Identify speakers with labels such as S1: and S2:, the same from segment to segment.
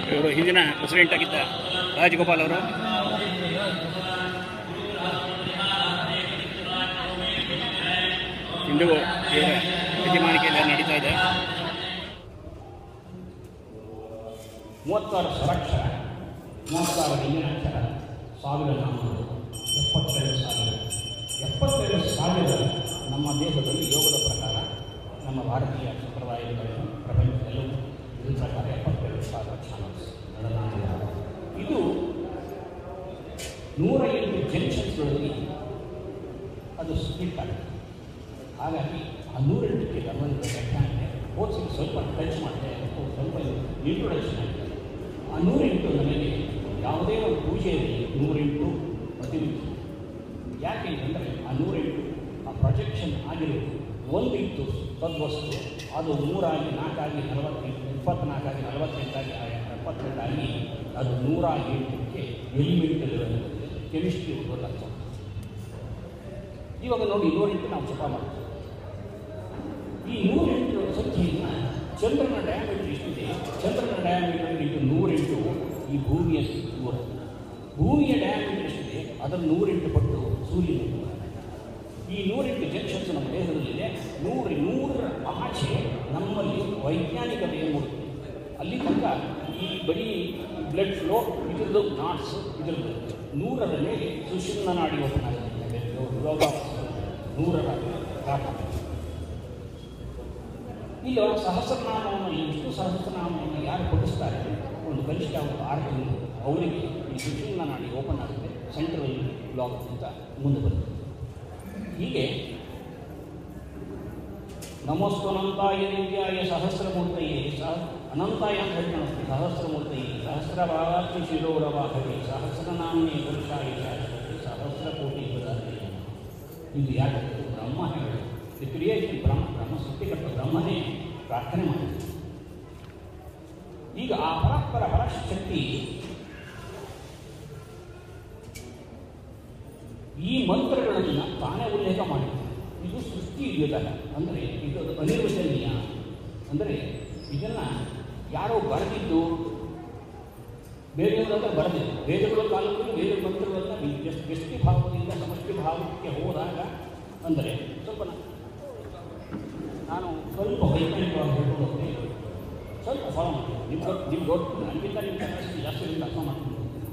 S1: ಇವರು ಹಿಂದಿನ ಪ್ರೆಸಿಡೆಂಟ್ ಆಗಿದ್ದ ರಾಜಗೋಪಾಲ್ ಅವರು ಇಂದು ಇವರ ಯಜಮಾನಿಕೆಯಲ್ಲಿ ನಡೀತಾ ಇದೆ
S2: ಮೂವತ್ತಾರು ಸ್ವರಾಕ್ಷರ ಮೂವತ್ತಾರು ಹಿಂದಿನಾಕ್ಷರ ಸಾವಿರ ನಾಮಗಳು ಎಪ್ಪತ್ತೆರಡು ಸಾವಿರ ಎಪ್ಪತ್ತೆರಡು ಸಾವಿರ ನಮ್ಮ ದೇಶದಲ್ಲಿ ಯೋಗದ ಪ್ರಕಾರ ನಮ್ಮ ಭಾರತೀಯ ಸಂಪ್ರದಾಯಗಳನ್ನು ಪ್ರಪಂಚದಲ್ಲೂ ಇದ್ರ ಪ್ರಕಾರ ಎಪ್ಪತ್ತೆರಡು ಸಾವಿರ ಚಾನಲ್ಸ್ ನಡೆದಾಡಿದ್ದಾರೆ ಇದು ನೂರ ಎಂಟು ಜಂಕ್ಷನ್ಸ್ಗಳಲ್ಲಿ ಅದು ಸ್ಪ್ಲಿಟ್ ಆಗುತ್ತೆ ಹಾಗಾಗಿ ಆ ನೂರೆಂಟಕ್ಕೆ ಗಮನದ ವ್ಯಾಖ್ಯಾನ ಓದಿಸಿ ಸ್ವಲ್ಪ ಟಚ್ ಮಾಡಿದೆ ಮತ್ತು ಸ್ವಲ್ಪ ಇಂಟ್ರೊಡಕ್ಷನ್ ಆಗಿದೆ ಆ ನೂರೆಂಟು ನಮಗೆ ಯಾವುದೇ ಒಂದು ಪೂಜೆಯಲ್ಲಿ ನೂರೆಂಟು ಪ್ರತಿನಿಧಿ ಯಾಕೆ ಅಂತಂದರೆ ಆ ನೂರೆಂಟು ಆ ಪ್ರೊಜೆಕ್ಷನ್ ಆಗಿರೋದು ಒಂದಿತ್ತು ತದ್ವಸ್ತು ಅದು ಮೂರಾಗಿ ನಾಲ್ಕಾಗಿ ನಲವತ್ತೆಂಟು ಇಪ್ಪತ್ತ್ನಾಲ್ಕಾಗಿ ನಲವತ್ತೆಂಟಾಗಿ ಎಪ್ಪತ್ತೆಂಟಾಗಿ ಅದು ನೂರ ಎಂಟಕ್ಕೆ ಎಲಿಮೆಂಟ್ ಕೆಮಿಸ್ಟ್ರಿ ಗೊತ್ತಾಗ್ತದೆ ಇವಾಗ ನೋಡಿ ನೂರೆಂಟು ನಾವು ಜಪ ಮಾಡ್ತೀವಿ ಈ ನೂರೆಂಟು ಸಂಖ್ಯೆಯನ್ನು ಚಂದ್ರನ ಡಯಾಮೀಟರ್ ಎಷ್ಟಿದೆ ಚಂದ್ರನ ಡಯಾಮೀಟರ್ ಇಂಟು ನೂರೆಂಟು ಈ ಭೂಮಿಯ ದೂರ ಭೂಮಿಯ ಡಯಾಮೀಟರ್ ಎಷ್ಟಿದೆ ಅದರ ನೂರೆಂಟು ಪಟ್ಟು ಸೂರ್ಯನ ದೂರ ಈ ನೂರೆಂಟು ಜಂಕ್ಷನ್ಸ್ ನಮ್ಮ ದೇಹದಲ್ಲಿದೆ ನೂರು ನೂರರ ಆಚೆ ನಮ್ಮಲ್ಲಿ ವೈಜ್ಞಾನಿಕತೆ ಮೂಡುತ್ತೆ ಅಲ್ಲಿ ತನಕ ಈ ಬರೀ ಬ್ಲಡ್ ಫ್ಲೋ ಇದ್ರದ್ದು ನಾಟ್ಸ್ ಇದ್ರದ್ದು ನೂರರ ಮೇಲೆ ಸುಷುಮ್ನ ನಾಡಿ ಓಪನ್ ಆಗುತ್ತೆ ಯೋಗ ನೂರರ ಕಾಟ ಈಗ ಸಹಸ್ರನಾಮವನ್ನು ಈ ವಿಷ್ಣು ಸಹಸ್ರನಾಮವನ್ನು ಯಾರು ಪಠಿಸ್ತಾರೆ ಒಂದು ಕನಿಷ್ಠ ಒಂದು ಆರು ತಿಂಗಳು ಅವರಿಗೆ ಈ ಸುಷುಮ್ನ ನಾಡಿ ಓಪನ್ ಆಗುತ್ತೆ ಸೆಂಟ್ರಲ್ ಬ್ಲಾಕ್ ಅಂತ ಮುಂದೆ ಬರುತ್ತೆ ಹೀಗೆ ನಮೋಸ್ತನಂತಾಯ ದಿವ್ಯಾಯ ಸಹಸ್ರಮೂರ್ತಯೇ ಸಹ ಅನಂತಾಯ ಅಂತ ಹೇಳ್ತಾನೆ ಸಹಸ್ರಮೂರ್ತಯೇ ಸಹಸ್ರ ಭಾವಾತ್ಮ ಶಿರೋರವಾಹವೇ ಸಹಸ್ರನಾಮನೇ ಪುರುಷಾಯ ಶಾಶ್ವತಿ ಸಹಸ್ರ ಕೋಟಿ ಪದಾರ್ಥ ಇದು ಯಾಕೆ ಬ್ರಹ್ಮ ಹೇಳಿ ದಿ ಕ್ರಿಯೇಷನ್ ಬ್ರಹ್ಮ ಬ್ರಹ್ಮ ಸೃಷ್ಟಿಕರ್ತ ಬ್ರಹ್ಮನೇ ಪ್ರಾರ್ಥನೆ ಮಾಡಿದೆ ಈಗ ಆ ಪರಾತ್ಪರ ಪರಶಕ್ತಿ ಈ ಮಂತ್ರಗಳನ್ನು ತಾನೇ ಉಲ್ಲೇಖ ಮಾಡಿದೆ ಇದು ಸೃಷ್ಟಿ ಇದೆಯಲ್ಲ ಅಂದರೆ ಇದು ಅನಿರ್ವಚನೀಯ ಅಂದರೆ ಇದನ್ನು ಯಾರೋ ಬರೆದಿದ್ದು ಬೇರೆಯವರೆಲ್ಲ ಬರೆದಿದ್ದು ವೇದಗಳ ಕಾಲದಲ್ಲಿ ವೇದ ಮಂತ್ರಗಳನ್ನು ವ್ಯಸ್- ವ್ಯಷ್ಟಿ ಭಾವದಿಂದ ಸಮಷ್ಟಿ ಭಾವಕ್ಕೆ ಹೋದಾಗ ಅಂದರೆ ಸ್ವಲ್ಪ ನಾ- ನಾನು ಸ್ವಲ್ಪ ವೈಜ್ಞಾನಿಕವಾಗಿ ಹೇಳ್ಕೊಂಡು ಹೋಗ್ತೀನಿ ಸ್ವಲ್ಪ ಫಾಲೋ ಮಾಡಿ ನಿಮ್ಮ ಗೊತ್ತು ನಿಮ್ಗೆ ಗೊತ್ತು ನನಗಿಂತ ನಿಮ್ಮ ಕೆಪಾಸಿಟಿ ಜಾಸ್ತಿ ನಿಮ್ಗೆ ಅರ್ಥ ಮಾಡ್ತೀನಿ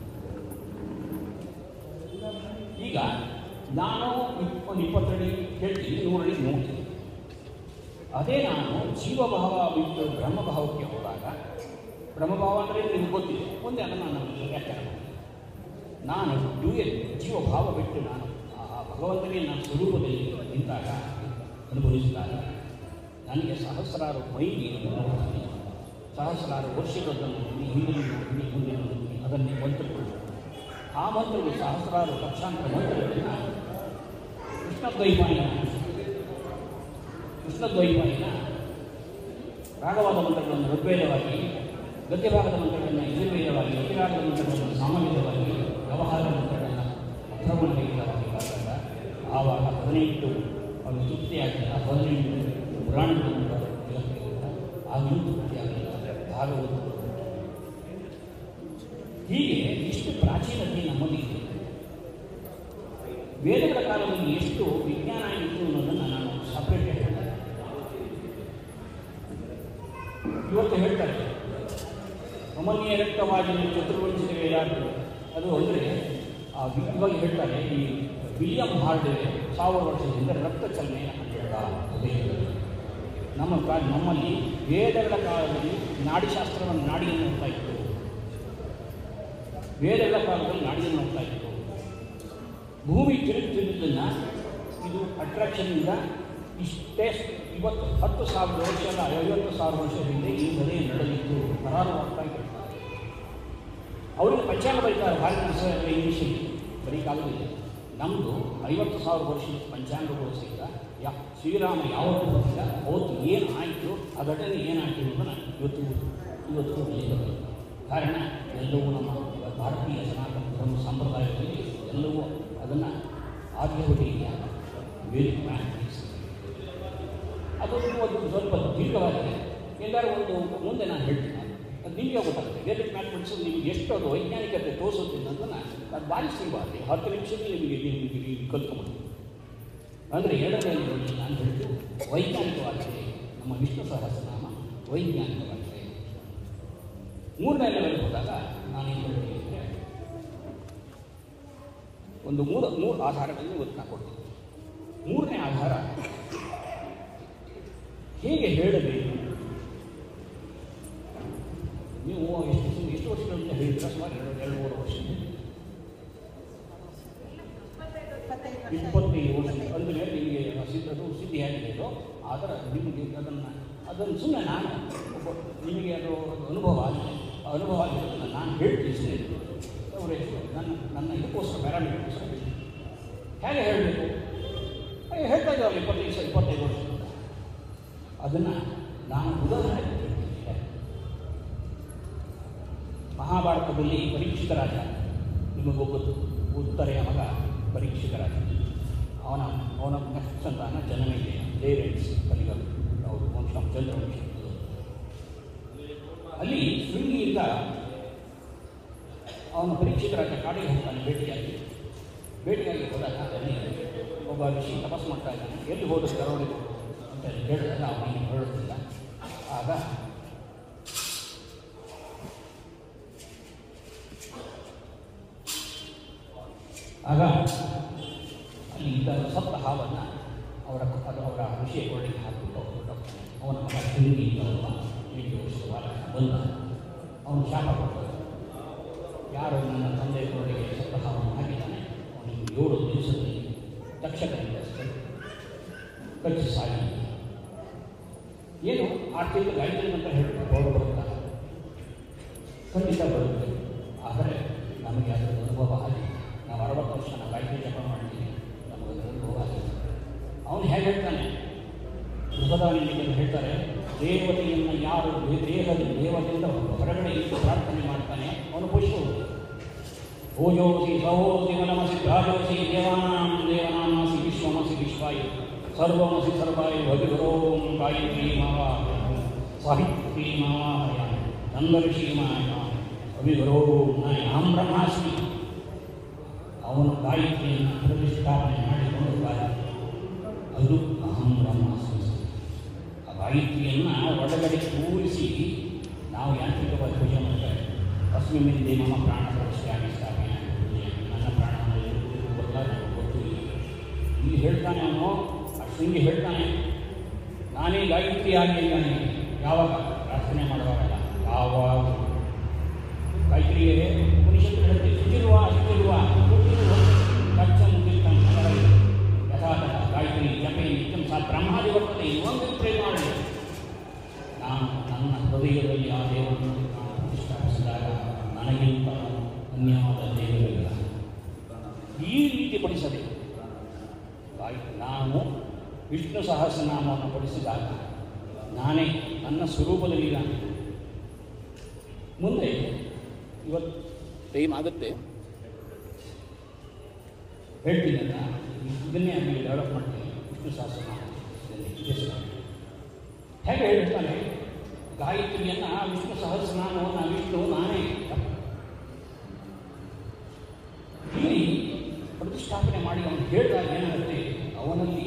S2: ಈಗ ನಾನು ಇಪ್- ಒಂದು ಇಪ್ಪತ್ತಡಿ ಹೇಳ್ತೀನಿ ನೂರಡಿ ನೋಡ್ತೀನಿ ಅದೇ ನಾನು ಜೀವಭಾವ ಬಿಟ್ಟು ಬ್ರಹ್ಮಭಾವಕ್ಕೆ ಹೋದಾಗ ಬ್ರಹ್ಮಭಾವ ಅಂದರೆ ನಿಮ್ಗೆ ಗೊತ್ತಿದೆ ಒಂದೇ ಅದನ್ನು ನಾನು ವ್ಯಾಖ್ಯಾನ ಮಾಡ್ತೀನಿ. ನಾನು ಡ್ಯೂಯಲ್ ಜೀವಭಾವ ಬಿಟ್ಟು ನಾನು ಆ ಭಗವಂತನೇ ನನ್ನ ಸ್ವರೂಪದಲ್ಲಿ ನಿಂತಾಗ ಅನುಭವಿಸಿದಾಗ ನನಗೆ ಸಹಸ್ರಾರು ಮೈಲಿಯನ್ನು ನೋಡ್ತೀನಿ ಸಹಸ್ರಾರು ವರ್ಷಗಳನ್ನು ನೋಡ್ತೀನಿ ಹಿಂದಿನ ನೋಡ್ತೀನಿ ಮುಂದಿನ ನೋಡ್ತೀನಿ ಅದನ್ನೇ ಮಂತ್ರಗಳು ಆ ಮಂತ್ರಗಳು ಸಹಸ್ರಾರು ಲಕ್ಷಾಂತರ ಮಂತ್ರಗಳನ್ನು ಕೃಷ್ಣದ್ವೈಪಾಯನ ಕೃಷ್ಣದ್ವೈಪಾಯನ ರಾಗವಾದ ಮಂತ್ರಗಳನ್ನು ಋಗ್ವೇದವಾಗಿ ಗದ್ಯಭಾಗದ ಮಂತ್ರಗಳನ್ನು ಯಜುರ್ವೇದವಾಗಿ ಯತಿರಾಗದ ಮಂತ್ರಗಳನ್ನು ಸಾಮಾನ್ಯವಾಗಿ ವ್ಯವಹಾರ ಮಂತ್ರಗಳನ್ನು ಅಥರ್ವಣವಾಗಿ ಬರೆದಾಗ ಆವಾಗ ಹದಿನೆಂಟು ಅದು ತೃಪ್ತಿಯಾಗಿ ಆ ಹದಿನೆಂಟು ಪುರಾಣಗಳನ್ನು ಬರೆದ ಆಗಲೂ ತೃಪ್ತಿಯಾಗಲಿಲ್ಲ ಭಾಗವತ ಹೀಗೆ ಇಷ್ಟು ಪ್ರಾಚೀನತೆ ನಮ್ಮಲ್ಲಿ ಇದೆ ವೇದಗಳ ಕಾಲದಲ್ಲಿ ಎಷ್ಟು ವಿಜ್ಞಾನ ಇತ್ತು ಅನ್ನೋದನ್ನು ನಾನು ಸಪ್ರೇಟ್ ಹೇಳ್ತೇನೆ ಇವತ್ತು ಹೇಳ್ತಾರೆ ಅಮನ್ಯ ರಕ್ತವಾಗಿ ಚತುರ್ವಂಶದ ವೇದಾರ್ಥಗಳು ಅದು ಅಂದರೆ ಆ ವಿ- ಇವಾಗ ಹೇಳ್ತಾರೆ ಈ ವಿಲಿಯಂ ಹಾರ್ಡೆ ಸಾವಿರ ವರ್ಷದಿಂದ ರಕ್ತ ಚಲನೆಯ ಕಂಡಿದ್ದ ಹೃದಯದಲ್ಲಿ ನಮ್ಮ ಕಾ ನಮ್ಮಲ್ಲಿ ವೇದಗಳ ಕಾಲದಲ್ಲಿ ನಾಡಿಶಾಸ್ತ್ರವನ್ನು ನಾಡಿಯನ್ನು ನೋಡ್ತಾ ಇತ್ತು ವೇದಗಳ ಕಾಲದಲ್ಲಿ ನಾಡಿಯನ್ನು ನೋಡ್ತಾ ಇತ್ತು ಭೂಮಿ ತಿರುಗುತ್ತಿದ್ದನ್ನು ಇದು ಅಟ್ರಾಕ್ಷನ್ನಿಂದ ಇಷ್ಟೇ ಇವತ್ತು ಹತ್ತು ಸಾವಿರ ವರ್ಷ ಅಲ್ಲ ಐವತ್ತು ಸಾವಿರ ವರ್ಷ ಹಿಂದೆ ಈ ಮನೆ ನಡೆದಿತ್ತು ಪರಾರವಾಗ್ತಾ ಇತ್ತು ಅವರಿಗೆ ಪಂಚಾಂಗ ಬರೀತಾರೆ ಭಾರತ ಇಂಗ್ಲೀಷಲ್ಲಿ ಬರೀ ಕಾಲದಲ್ಲಿ ನಮ್ಮದು ಐವತ್ತು ಸಾವಿರ ವರ್ಷದ ಪಂಚಾಂಗಗಳು ಸಿಕ್ಕ ಯಾ ಶ್ರೀರಾಮ ಯಾವತ್ತೂ ಬಂದಿಲ್ಲ ಅವತ್ತು ಏನು ಆಯಿತು ಆ ಘಟನೆ ಏನಾಯಿತು ಅನ್ನೋದನ್ನು ಇವತ್ತು ಇವತ್ತು ಉಲ್ಲೇಖ ಕಾರಣ ಎಲ್ಲವೂ ನಮ್ಮ ಭಾರತೀಯ ಸನಾತನ ಧರ್ಮ ಸಂಪ್ರದಾಯದಲ್ಲಿ ಎಲ್ಲವೂ ಅದನ್ನು ಆದ್ಯವಟಿಗೆ ವೇದಿಕ ಮ್ಯಾಥಮೆಟಿಕ್ಸ್ ಅದೊಂದು ಒಂದು ಸ್ವಲ್ಪ ದೀರ್ಘವಾಗಿದೆ ಎಲ್ಲರೂ ಒಂದು ಮುಂದೆ ನಾನು ಹೇಳ್ತೀನಿ ಅದು ನಿಮಗೆ ಗೊತ್ತಾಗುತ್ತೆ ವೇದಿಕ್ ಮ್ಯಾಥಮೆಟಿಕ್ಸ್ ನಿಮಗೆ ಎಷ್ಟು ಅದು ವೈಜ್ಞಾನಿಕತೆ ತೋರಿಸುತ್ತೆ ಅನ್ನೋದನ್ನು ಅದು ಭಾರಿ ಸುಲಭ ಅಲ್ಲಿ ಹತ್ತು ನಿಮಿಷದಲ್ಲಿ ನಿಮಗೆ ನಿಮಗೆ ನೀವು ಕಲ್ತ್ಕೊಂಡ್ಬಿಡ್ತೀವಿ ಅಂದರೆ ಎರಡರಲ್ಲಿ ನೋಡಿ ನಾನು ಹೇಳಿದ್ದು ವೈಜ್ಞಾನಿಕವಾಗಿದೆ ನಮ್ಮ ವಿಷ್ಣು ಸಹಸ್ರನಾಮ ವೈಜ್ಞಾನಿಕವಾಗಿದೆ ಮೂರನೇ ಲೆವೆಲ್ ಹೋದಾಗ ನಾನೇನು ಹೇಳ್ತೀನಿ ಅಂದರೆ ಒಂದು ಮೂರು ಮೂರು ಆಧಾರಗಳನ್ನು ಇವತ್ತು ನಾನು ಕೊಡ್ತೀನಿ ಮೂರನೇ ಆಧಾರ ಹೇಗೆ ಹೇಳಬೇಕು ನೀವು ಎಷ್ಟು ಎಷ್ಟು ವರ್ಷಗಳಿಂದ ಹೇಳಿದ್ರೆ ಸುಮಾರು ಎರಡು ಎರಡು ಮೂರು ವರ್ಷ ಇಪ್ಪತ್ತೈದು ವರ್ಷ ಅಂದರೆ ನಿಮಗೆ ಸಿದ್ಧದು ಸಿದ್ಧಿ ಹೇಗಿದೆಯೋ ಆ ಥರ ನಿಮಗೆ ಅದನ್ನು ಅದನ್ನು ಸುಮ್ಮನೆ ನಾನು ಒಬ್ಬ ನಿಮಗೆ ಅದು ಒಂದು ಅನುಭವ ಆಗಿದೆ ಆ ಅನುಭವ ಆಗಿರೋದನ್ನು ನಾನು ಹೇಳ್ತೀನಿ ಸುಮ್ಮನೆ ಅವರ ಹೆಸರು ನನ್ನ ನನ್ನ ಇದಕ್ಕೋಸ್ಕರ ಪ್ಯಾರಾಮೀಟರ್ಗೋಸ್ಕರ ಹೇಳ್ತೀನಿ ಹೇಗೆ ಹೇಳಬೇಕು ಹಾಗೆ ಹೇಳ್ತಾ ಇದ್ದಾವೆ ಇಪ್ಪತ್ತೈದು ವರ್ಷ ಇಪ್ಪತ್ತೈದು ವರ್ಷ ಅದನ್ನು ನಾನು ಉದಾಹರಣೆ ಹೇಳ್ತೀನಿ ಮಹಾಭಾರತದಲ್ಲಿ ಪರೀಕ್ಷಿತ ರಾಜ ನಿಮಗೆ ಗೊತ್ತು ಉತ್ತರೆಯ ಮಗ ಪರೀಕ್ಷಿತ ರಾಜ ಅವನ ಅವನ ನೆಕ್ಸ್ಟ್ ಸಂತಾನ ಜನಮೇಜಯ ದೇವೇಂದ್ಸ್ ಕಲಿಗಳು ಅವರು ವಂಶ ಚಂದ್ರವಂಶ ಅಲ್ಲಿ ಶೃಂಗಿಯಿಂದ ಅವನ ಪರೀಕ್ಷಿತ ರಾಜ ಕಾಡಿಗೆ ಹೋಗ್ತಾನೆ ಭೇಟಿಯಾಗಿ ಭೇಟಿಯಾಗಿ ಹೋದಾಗ ಅಲ್ಲಿ ಒಬ್ಬ ಋಷಿ ತಪಸ್ ಮಾಡ್ತಾ ಇದ್ದಾನೆ ಎಲ್ಲಿ ಹೋದ ಕರೋಡಿಗೆ ಅಂತ ಹೇಳಿದಾಗ ಅವನಿಗೆ ಹೇಳುತ್ತಿಲ್ಲ ಆಗ ಆಗ ಅಲ್ಲಿ ಇದ್ದ ಸಪ್ತ ಹಾವನ್ನು ಅವರ ಅದು ಅವರ ಋಷಿಯ ಕೊಳ್ಳಿಗೆ ಹಾಕಿಬಿಟ್ಟು ಹೊರಟೋಗ್ತಾನೆ ಅವನ ಮಗ ತಿರುಗಿ ಅವನ ಎಂಟು ವರ್ಷದ ಬಾಲಕ ಬಂದ ಅವನು ಶಾಪ ಕೊಡ್ತಾನೆ ಯಾರು ನನ್ನ ತಂದೆ ಕೊಳ್ಳಿಗೆ ಸಪ್ತ ಹಾವನ್ನು ಹಾಕಿದ್ದಾನೆ ಅವನಿಗೆ ಏಳು ದಿವಸದಲ್ಲಿ ತಕ್ಷಕರಿಂದ ಕಚ್ಚಿ ಸಾಗಿ ಏನು ಆ ತಿಂಗಳು ಗಾಯತ್ರಿ ಮಂತ್ರ ಹೇಳ್ತಾರೆ ಹೊರಡು ಬರುತ್ತಾರೆ ಖಂಡಿತ ಬರುತ್ತೆ ಆದರೆ ನಮಗೆ ಅದರ ಅನುಭವ ಆಗಿದೆ ನಾವು ಅರವತ್ತು ವರ್ಷ ನಾವು ಗಾಯತ್ರಿ ಜಪ ಮಾಡ್ತೀವಿ ನಮಗೆ ಅದರ ಅನುಭವ ಆಗಿದೆ ಅವನು ಹೇಗೆ ಹೇಳ್ತಾನೆ ಬೃಹದಾನಿಗೆ ಹೇಳ್ತಾರೆ ದೇವತೆಯನ್ನು ಯಾರು ದೇ- ದೇಹದ ದೇವತೆಯಿಂದ ಹೊರಗಡೆ ಇಟ್ಟು ಪ್ರಾರ್ಥನೆ ಮಾಡ್ತಾನೆ ಅವನು ಪುಷ್ಪ ಓಜೋಸಿ ಸಹೋಸಿ ವನಮಸಿ ರಾಜೋಸಿ ದೇವಾನಾಂ ದೇವನಾಮಸಿ ವಿಶ್ವಮಸಿ ವಿಶ್ವಾಯ ಸರ್ವಮಸಿ ಸರ್ವಾಯ ಭವಿಗುರೋಂ ಗಾಯತ್ರಿ ಮಾವಾ ಸಾಹಿತ್ರಿ ಮಾವಾಯ ನಂದರ್ಷಿ ಮಾಯ ಅಭಿಗುರೋಂ ಅಹಂ ಬ್ರಹ್ಮಾಸ್ಮಿ ಅವನು ಗಾಯತ್ರಿಯನ್ನು ಪ್ರತಿಷ್ಠಾಪನೆ ಮಾಡಿಕೊಂಡು ಗಾಯತ್ರಿ ಅದು ಅಹಂ ಬ್ರಹ್ಮಾಸ್ಮಿ ಆ ಗಾಯತ್ರಿಯನ್ನು ಒಳಗಡೆ ಕೂರಿಸಿ ನಾವು ಯಾಂತ್ರಿಕವಾಗಿ ಪೂಜೆ ಮಾಡ್ತಾರೆ ಅಸ್ಮಿನ್ನಿಂದ ನಮ್ಮ ಪ್ರಾಣ ಪ್ರತಿಷ್ಠಾಪನೆ ಸ್ಥಾಪನೆ ನನ್ನ ಪ್ರಾಣವನ್ನು ಇರುವುದಲ್ಲ ನನಗೆ ಗೊತ್ತು ಇಲ್ಲ ಇಲ್ಲಿ ಹೇಳ್ತಾನೆ ಅವನು ಅಶ್ವಿಂಗಿ ಹೇಳ್ತಾನೆ ನಾನೇ ಗಾಯತ್ರಿ ಆಗಿದ್ದಾನೆ ಯಾವಾಗ ಪ್ರಾರ್ಥನೆ ಮಾಡುವಾಗಲ್ಲ ಯಾವಾಗ ಗಾಯತ್ರಿಯೇ ಉಪನಿಷತ್ತು ಹೇಳುತ್ತೆ ಶುಚಿರುವ ಶುಚಿರುವ ಕಚ್ಚಂ ಕಿತ್ತಂ ಅದರಲ್ಲಿ ಯಥಾತಥ ಗಾಯತ್ರಿ ಜಪೆ ನಿತ್ಯಂ ಸಾ ಬ್ರಹ್ಮಾದಿ ಬರ್ತದೆ ಇನ್ನೊಂದು ಪ್ರೇಮ ಮಾಡಿ ನಾನು ನನ್ನ ಹೃದಯದಲ್ಲಿ ಆ ದೇವರನ್ನು ನಾನು ಪ್ರತಿಷ್ಠಾಪಿಸಿದಾಗ ನನಗಿಂತ ಅನ್ಯವಾದ ದೇವರಿಲ್ಲ ಈ ರೀತಿ ಪಡಿಸಬೇಕು ಗಾಯ- ನಾನು ವಿಷ್ಣು ಸಹಸ್ರನಾಮವನ್ನು ಪಡಿಸಿದಾಗ ನಾನೇ ನನ್ನ ಸ್ವರೂಪದಲ್ಲಿದ್ದಾನೆ ಮುಂದೆ ಇವತ್ತು ಟೈಮ್ ಆಗುತ್ತೆ ಹೇಳ್ತೀನಿ ಅಂತ ಇದನ್ನೇ ಆಮೇಲೆ ಡೆವಲಪ್ ಮಾಡ್ತೀನಿ ವಿಷ್ಣು ಸಹಸ್ರನಾಮ ಇದನ್ನೇ ಇದೇ ಸಲ. ಹೇಗೆ ಹೇಳ್ತಾನೆ ಗಾಯತ್ರಿಯನ್ನು ವಿಷ್ಣು ಸಹಸ್ರನಾಮವನ್ನು ವಿಷ್ಣು ನಾನೇ ಇಲ್ಲಿ ಪ್ರತಿಷ್ಠಾಪನೆ ಮಾಡಿ ಅವನು ಹೇಳಿದಾಗ ಏನಾಗುತ್ತೆ ಅವನಲ್ಲಿ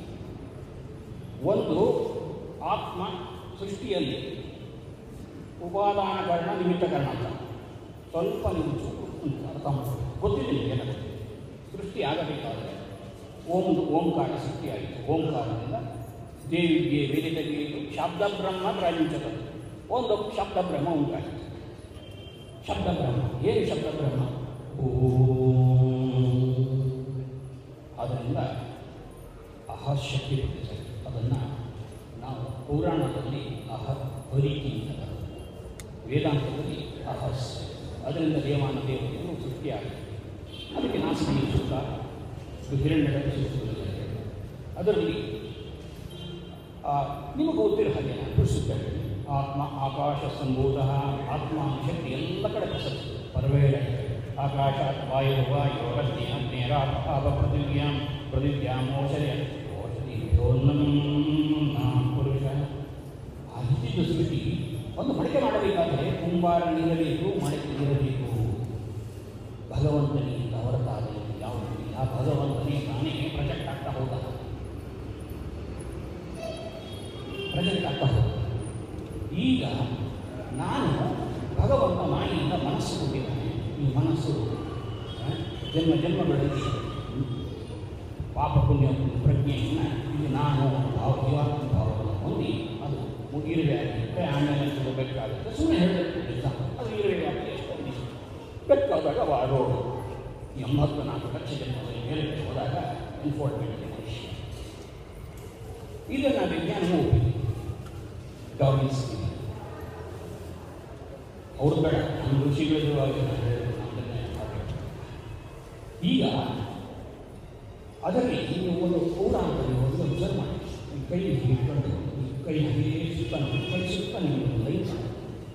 S2: ಒಂದು ಆತ್ಮ ಸೃಷ್ಟಿಯಲ್ಲಿ ಉಪಾದಾನ ಕಾರಣ ನಿಮಿತ್ತ ಕಾರಣ ಅಂತ ಸ್ವಲ್ಪ ನೀವು ಚೂರು ಅಂತ ಅರ್ಥ ಮಾಡ್ಕೊಳ್ಳಿ ಗೊತ್ತಿದೆ ನಿಮಗೆ ಏನಾಗುತ್ತೆ ಸೃಷ್ಟಿ ಆಗಬೇಕಾದರೆ ಓಂ ಓಂಕಾರ ಸೃಷ್ಟಿಯಾಯಿತು ಓಂಕಾರದಿಂದ ದೇವಿಗೆ ವೇದಿಕೆಗೆ ಶಬ್ದ ಬ್ರಹ್ಮ ಪ್ರಾರಂಭಿಸಬಹುದು ಒಂದು ಶಬ್ದ ಬ್ರಹ್ಮ ಉಂಟಾಯಿತು ಶಬ್ದ ಬ್ರಹ್ಮ ಏನು ಶಬ್ದ ಬ್ರಹ್ಮ ಓಂ ಅದರಿಂದ ಅಹಶಕ್ತಿ ಪಡಿಸಲು ಅದನ್ನು ನಾವು ಪುರಾಣದಲ್ಲಿ ಅಹ ಹರಿತಿ ಅಂತ ಕರೆದು ವೇದಾಂತದಲ್ಲಿ ಅಹಸ್ ಅದರಿಂದ ದೇವಾನ ದೇವತೆಗಳು ಸೃಷ್ಟಿಯಾಗಿದೆ ಅದಕ್ಕೆ ನಾಸಿಕಿ ಸೂಕ್ತ ಹಿರಣ್ಯ ಸೂಕ್ತಗಳಿದೆ ಅದರಲ್ಲಿ ಆ, ನಿಮಗೆ ಗೊತ್ತಿರೋ ಹಾಗೆ ನಾನು ತಿಳಿಸುತ್ತೇನೆ ಆತ್ಮ ಆಕಾಶ ಸಂಭೂತ ಆತ್ಮ ಶಕ್ತಿ ಎಲ್ಲ ಕಡೆ ಪ್ರಸಕ್ತಿ ಪರವೇಳ ಆಕಾಶ ವಾಯು ವಾಯು ಅಗ್ನಿ ಅಗ್ನೇರ ಆಪ ಪೃಥಿವ್ಯಾಂ ಪೃಥಿವ್ಯಾಂ ಓಷಧಿ ಓಷಧಿ ಪುರುಷ ಆ ರೀತಿಯ ಸೃಷ್ಟಿ ಒಂದು ಮಡಿಕೆ ಮಾಡಬೇಕಾದರೆ ಕುಂಬಾರನಿರಬೇಕು ಮಡಿಕೆ ಇರಬೇಕು ಭಗವಂತನಿಂದ ಹೊರತಾದ ಯಾವುದೂ ಇಲ್ಲ ಭಗವಂತನೇ ತಾನೇ ಪ್ರೊಜೆಕ್ಟ್ ಆಗ್ತಾ ಹೋದ ಪ್ರೊಜೆಕ್ಟ್ ಆಗ್ತಾ ಹೋದ ಈಗ ನಾನು ಭಗವಂತ ಮಾಯಿಯಿಂದ ಮನಸ್ಸು ಕೊಟ್ಟಿದ್ದಾನೆ ಈ ಮನಸ್ಸು ಆ, ಜನ್ಮ ಜನ್ಮಗಳಲ್ಲಿ ಪಾಪ ಪುಣ್ಯ ಪ್ರಜ್ಞೆಯನ್ನು ಇದು ನಾನು ಭಾವ ಜೀವಾತ್ಮ ಭಾವವನ್ನು ಹೊಂದಿ ಅದು ಇರುವೆ ಆಗಿರುತ್ತೆ ಆಮೇಲೆ ಸಿಗಬೇಕಾಗುತ್ತೆ ಸುಮ್ಮನೆ ಹೇಳಬೇಕು ಎಕ್ಸಾಂಪಲ್ ಅದು ಇರುವೆ ಆಗಿ ಎಷ್ಟು ಬೇಕಾದಾಗ ವಾರೋ ಎಂಬತ್ತು ನಾಲ್ಕು ಲಕ್ಷ ಜನ್ಮದಲ್ಲಿ ಮೇಲೆ ಹೋದಾಗ ಎನ್ಫೋರ್ಸ್ಮೆಂಟ್ ಮನುಷ್ಯ ಇದನ್ನು ವಿಜ್ಞಾನವೂ ಒಪ್ಪಿದೆ ಡಾರ್ವಿನ್ಸ್ ಅವ್ರು ಬೇಡ ನಮ್ಮ ಋಷಿಗಳಿಗೂ ಆಗಿ ನಾನು ಹೇಳಿದ್ದು ನಮ್ಮನ್ನೇ ಹಾಗೆ. ಈಗ ಅದರಲ್ಲಿ ನೀವು ಒಂದು ಪೌರಾಣದಲ್ಲಿ ಒಂದು ಅಬ್ಸರ್ವ್ ಮಾಡಿ ಈ ಕೈ ಹಿಡ್ಕೊಂಡು ಈ ಕೈ ಹಾಗೆ ಸುತ್ತ ನೋಡಿ, ಕೈ ಸುತ್ತ ನೀವು ಒಂದು ಲೈನ್ ಮಾಡಿ.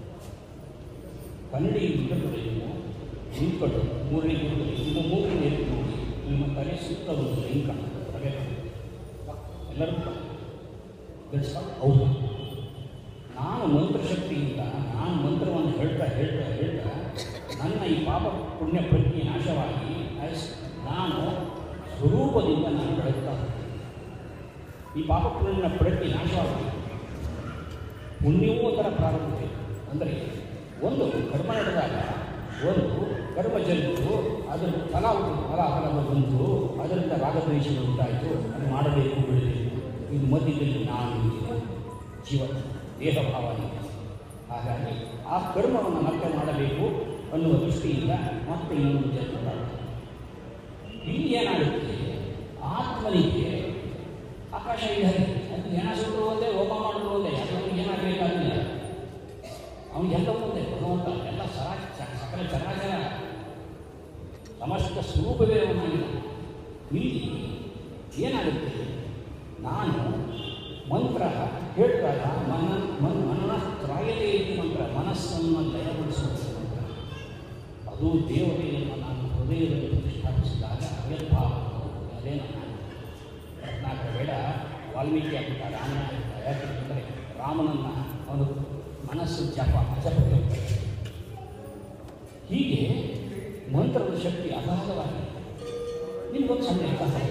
S2: ಕನ್ನಡಿ ಇಟ್ಟುಕೊಳ್ಳಿ ನೀವು ನಿಂತ್ಕೊಂಡು ಮೂರನೇ ಗುರುದಲ್ಲಿ ನಿಮ್ಮ ಮೂರನೇ ಎತ್ತಿ ನೋಡಿ ನಿಮ್ಮ ತಲೆ ಸುತ್ತ ಒಂದು ಲೈನ್ ಕಾಣುತ್ತೆ ತಲೆ ಕಾಣುತ್ತೆ. ಎಲ್ಲರೂ ದಟ್ಸ್ ಹೌದು ನಾನು ಮಂತ್ರಶಕ್ತಿಯಿಂದ ನಾನು ಮಂತ್ರವನ್ನು ಹೇಳ್ತಾ ಹೇಳ್ತಾ ಹೇಳ್ತಾ ನನ್ನ ಈ ಪಾಪ ಪುಣ್ಯ ಪ್ರಜ್ಞೆ ನಾಶವಾಗಿ as ನಾನು ಸ್ವರೂಪದಿಂದ ನಾನು ಬೆಳಗ್ತಾ ಹೋಗ್ತೀನಿ. ಈ ಪಾಪ ಪುಣ್ಯ ಪ್ರಜ್ಞೆ ನಾಶವಾಗಬೇಕು ಪುಣ್ಯವೂ ಒಂಥರ ಪ್ರಾರಂಭ ಅಂದರೆ ಒಂದು ಕರ್ಮ ನಡೆದಾಗ ಒಂದು ಕರ್ಮ ಜರುಗಿತು ಅದರ ಫಲ ಫಲ ಫಲ ಬಂತು ಅದರಿಂದ ರಾಗದ್ವೇಷಗಳು ಉಂಟಾಯಿತು ಅದು ಮಾಡಬೇಕು ಬಿಡಬೇಕು ಇದು ಮಧ್ಯದಲ್ಲಿ ನಾನು ಇದ್ದೀನಿ. ಜೀವ ದೇಹ ಭಾವ ಇದೆ. ಹಾಗಾಗಿ ಆ ಕರ್ಮವನ್ನು ಮತ್ತೆ ಮಾಡಬೇಕು ಅನ್ನುವ ದೃಷ್ಟಿಯಿಂದ ಮತ್ತೆ ಇನ್ನೊಂದು ಜನ್ಮ ಪ್ರಾರಂಭ. ಇಲ್ಲಿ ಏನಾಗುತ್ತೆ ಆತ್ಮನಿಗೆ ಆಕಾಶ ಇದೆ ಅದು ಹೆಣ ಸುಟ್ಟು ಒಂದೇ ಹೋಮ ಮಾಡೋದು ಒಂದೇ ಅದಕ್ಕೆ ಏನಾಗಬೇಕಾಗಿಲ್ಲ ಅವನಿಗೆಲ್ಲವೂ ಒಂದೇ ಭಗವಂತ ಎಲ್ಲ ಸರಾ ಸ- ಸಕಲ ಚರಾಚರ ಸಮಸ್ತ ಸ್ವರೂಪವೇ ಅವನಾಗಿಲ್ಲ ಇಲ್ಲಿ ಏನಾಗುತ್ತೆ ನಾನು ಮಂತ್ರ ಹೇಳ್ದಾಗ ಮನ ಮನ್ ಮನ ತ್ರಾಯತೆ ಇತಿ ಮಂತ್ರ ಮನಸ್ಸನ್ನು ಲಯಗೊಳಿಸುವ ಮಂತ್ರ ಅದು ದೇವತೆಯನ್ನು ನಾನು ಹೃದಯದಲ್ಲಿ ಪ್ರತಿಷ್ಠಾಪಿಸಿದಾಗ ಅವಿರ್ಭಾವ ಅದೇ ನಾನು ರತ್ನಾಕರ ಬೇಡ ವಾಲ್ಮೀಕಿ ಆಗ್ಬಿಟ್ಟ ರಾಮನ ಆಗ್ಬಿಟ್ಟ ಯಾಕೆಂದರೆ ರಾಮನನ್ನು ಅವನು ಮನಸ್ಸು ಜಪ ಅಜಪಕ್ಕೆ ಹೋಗ್ತಾರೆ ಹೀಗೆ ಮಂತ್ರದ ಶಕ್ತಿ ಅಗಾಧವಾಗಿದೆ ನಿಮ್ಗೊಂದು ಸಣ್ಣ ಎಕ್ಸಾಂಪಲ್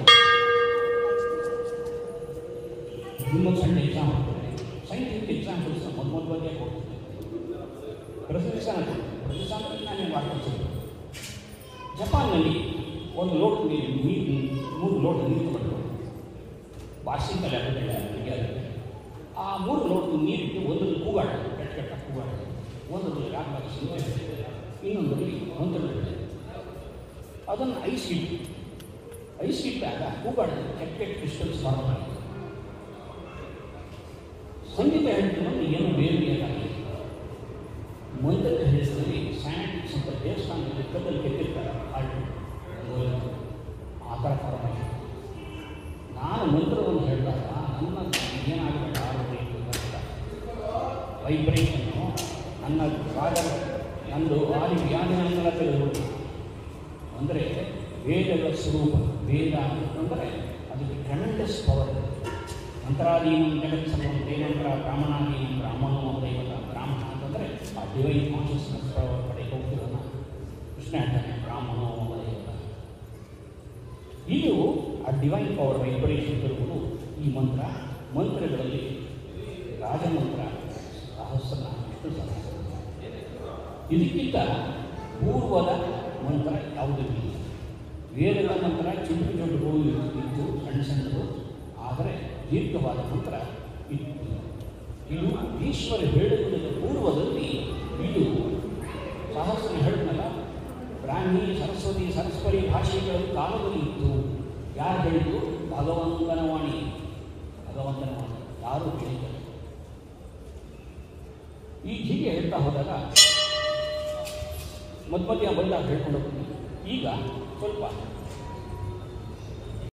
S2: ನಿಮ್ಮೊಂದು ಸಣ್ಣ ಎಕ್ಸಾಂಪಲ್ ಸೈಂಟಿಫಿಕ್ ಎಕ್ಸಾಂಪಲ್ಸ್ ಮೊದಲು ಮೊದಲೇ ಕೊಡ್ತೀನಿ ಪ್ರತಿ ದಿವಸ ನಾನು ಪ್ರತಿ ದಿವಸ ಅಂದರೆ ನಾನು ಮಾಡ್ಕೊಳ್ತೀನಿ ಜಪಾನ್ನಲ್ಲಿ ಒಂದು ಲೋಟ ನೀರು ನೀರು ಮೂರು ಲೋಟ ನೀರು ತಗೊಂಡು ಬಾಸಿಂಗಲ್ಲಿ ಆಗುತ್ತೆ ಆ ಮೂರು ಲೋಟ ನೀರಿಗೆ ಒಂದರಲ್ಲಿ ಕೂಗಾಡ ಕೆಟ್ಟ ಕೆಟ್ಟ ಕೂಗಾಡ ಒಂದರಲ್ಲಿ ರಾಗ ಇನ್ನೊಂದರಲ್ಲಿ ಮಂತ್ರಗಳಿದೆ ಅದನ್ನು ಐಸ್ ಇಟ್ಟು ಐಸ್ ಇಟ್ಟಾಗ ಕೂಗಾಡ ಕೆಟ್ಟ ಕೆಟ್ಟ ಕ್ರಿಸ್ಟಲ್ಸ್ ಫಾರ್ಮ್ ಆಗಿದೆ ಸಂಗೀತ ಹೇಳ್ತೀನಿ ಏನು ಬೇರೆ ಬೇಕಾಗಿಲ್ಲ ಮಂತ್ರದ ಹೆಸರಲ್ಲಿ ಸೈಂಟಿಕ್ಸ್ ಅಂತ ದೇವಸ್ಥಾನದಲ್ಲಿ ಕಲ್ಲಲ್ಲಿ ಕೆತ್ತಿರ್ತಾರೆ ಹಾಡು ಆ ಥರ ಫಾರ್ಮ್ ಆಗಿದೆ ನಾನು ಮಂತ್ರವನ್ನು ಹೇಳಿದಾಗ ನನ್ನ ಏನಾಗಬೇಡ ವೈಬ್ರೇಷನ್ನು ನನ್ನ ಸಾಗರ ನಂದು ಆದಿ ವ್ಯಾಧಿಗಳನ್ನೆಲ್ಲ ತೆಗೆದುಕೊಂಡು ಅಂದರೆ ವೇದಗಳ ಸ್ವರೂಪ ವೇದ ಅಂತಂದರೆ ಅದಕ್ಕೆ ಟ್ರೆಮೆಂಡಸ್ ಪವರ್ ಮಂತ್ರಾಧೀನ ಜಗತ್ ಸರ್ವಂ ದೇವಂತರ ಬ್ರಾಹ್ಮಣಾಧೀನ ಬ್ರಾಹ್ಮಣೋ ದೈವತ ಬ್ರಾಹ್ಮಣ ಅಂತಂದರೆ ಆ ಡಿವೈನ್ ಕಾನ್ಷಿಯಸ್ನೆಸ್ ಪವರ್ ಕಡೆ ಹೋಗ್ತಿರೋಣ ಕೃಷ್ಣ ಹೇಳ್ತಾನೆ ಬ್ರಾಹ್ಮಣೋ ದೈವತ ಇದು ಆ ಡಿವೈನ್ ಪವರ್ ವೈಬ್ರೇಷನ್ ಇರುವುದು ಈ ಮಂತ್ರ ಮಂತ್ರಗಳಲ್ಲಿ ರಾಜಮಂತ್ರ ಸಹಸ್ರನ ವಿಷ್ಣು ಸಹಸ್ರ ಇದಕ್ಕಿಂತ ಪೂರ್ವದ ಮಂತ್ರ ಯಾವುದೂ ಇಲ್ಲ ವೇದಗಳ ಮಂತ್ರ ಚಿಕ್ಕ ದೊಡ್ಡವು ಇತ್ತು ಸಣ್ಣ ಸಣ್ಣದು ಆದರೆ ದೀರ್ಘವಾದ ಮಂತ್ರ ಇತ್ತು ಇದು ಈಶ್ವರ ಹೇಳುವುದರ ಪೂರ್ವದಲ್ಲಿ ಇದು ಸಹಸ್ರ ಹೇಳಿದ್ನಲ್ಲ ಬ್ರಾಹ್ಮಿ ಸರಸ್ವತಿ ಸರಸ್ವರಿ ಭಾಷೆಗಳ ಕಾಲದಲ್ಲಿ ಇತ್ತು ಯಾರು ಹೇಳಿದ್ದು ಭಗವಂತನ ವಾಣಿ ಭಗವಂತನ ವಾಣಿ ಯಾರು ಹೇಳಿದ್ದಾರೆ ಈ ಹೀಗೆ ಹೇಳ್ತಾ ಹೋದಾಗ ಮಧ್ಯ ಮಧ್ಯ ಬಂದಾಗ ಹೇಳ್ಕೊಂಡು ಹೋಗ್ತೀನಿ ಈಗ ಸ್ವಲ್ಪ